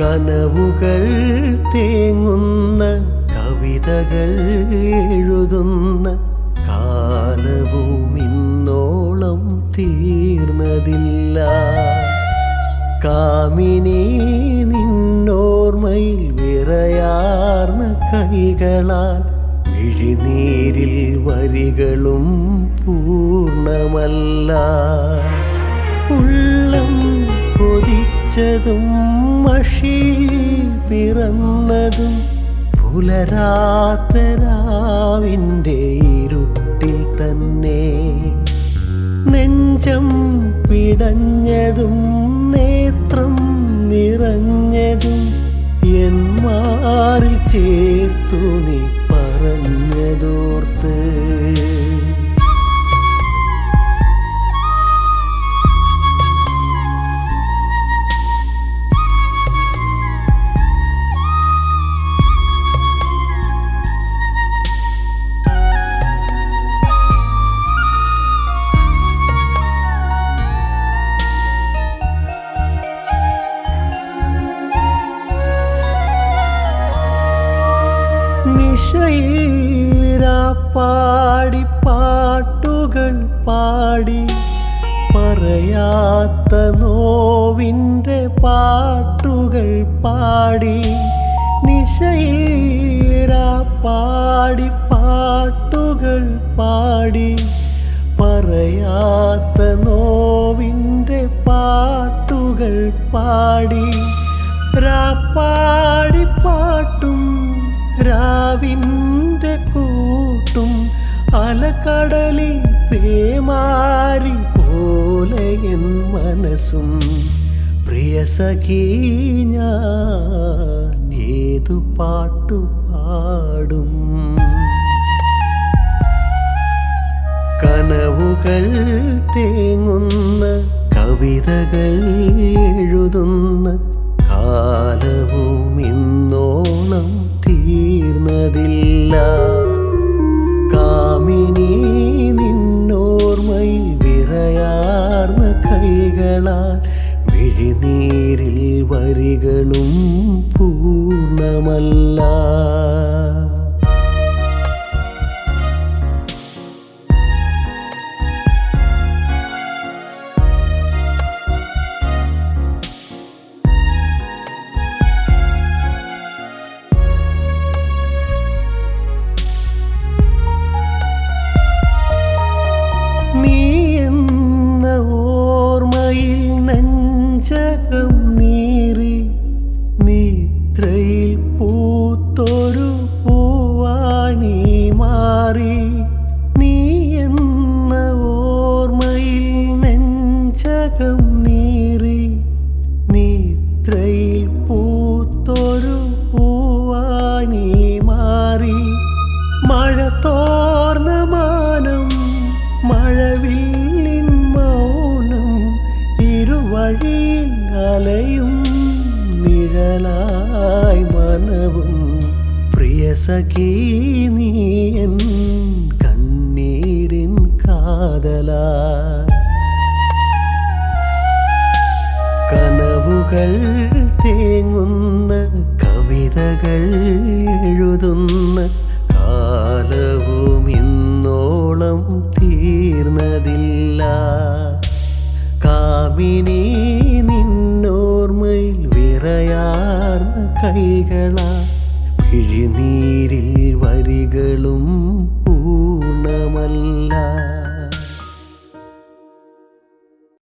കനവുകൾ തേങ്ങുന്ന കവിതകൾ എഴുതുന്ന കാലവും ഇന്നോളം തീർന്നതില്ല കാമിനി നിന്നോർമ്മയിൽ വിറയാർന്ന കൈകളാൽ മിഴിനീരിൽ വരികളും പൂർണ്ണമല്ല ഉള്ളം കൊതിച്ചതും മഷിയിൽ പിറന്നതും പുലരാത്ത രാവിൻ്റെ ഇരുട്ടിൽ തന്നെ നെഞ്ചം പിടഞ്ഞതും നേത്രം നിറഞ്ഞതും എൻ മാറിൽ ചേർത്തു നീ പറഞ്ഞതോർത്ത് നിശയിരാപ്പാടി പാട്ടുകൾ പാടി പറയാത്ത നോവിൻ്റെ പാട്ടുകൾ പാടി നിശയിരാപ്പാടി പാട്ടുകൾ പാടി പറയാത്ത നോവിൻ്റെ പാട്ടുകൾ പാടി രാപ്പാടി പാട്ടും രാവിൻ്റെ കൂട്ടും അലക്കടലിൽ പേമാരി പോലെ എൻ മനസ്സും പ്രിയ സഖീ ഞാൻ ഏതു പാട്ടു പാടും കനവുകൾ തേങ്ങുന്ന കവിതകൾ എഴുതുന്ന കാലവും ഇന്നോളം തീർന്നതില്ല കാമിനി നിന്നോർമ്മയിൽ വിറയാർന്ന കൈകളാൽ മിഴിനീരിൽ വരികളും പൂർണ്ണമല്ല നീ എന്ന ഓർമ്മയിൽ നെഞ്ചകം നീറി നിദ്രയിൽ പൂത്തൊരു പൂവാണി മാറി നീ എന്ന ഓർമ്മയിൽ നെഞ്ചകം നീറി നിദ്രയിൽ പൂത്തൊരു പൂവാണി മാറി മഴ തോർന്ന മാനം മഴവില്ലിൻ മൗനം ഇരുവഴിയിൽ അലയും നിഴലായി മനവും പ്രിയ സഖീ നീ എൻ കണ്ണീരിൻ കാതലാ കനവുകൾ തേങ്ങുന്ന കവിതകൾ എഴുതുന്ന കാലവും ഇന്നോളം തീർന്നതില്ല കാമിനി നിന്നോർമ്മയിൽ വിറയാർന്ന കൈകളാ മിഴിനീരിൽ വരികളും പൂർണ്ണമല്ല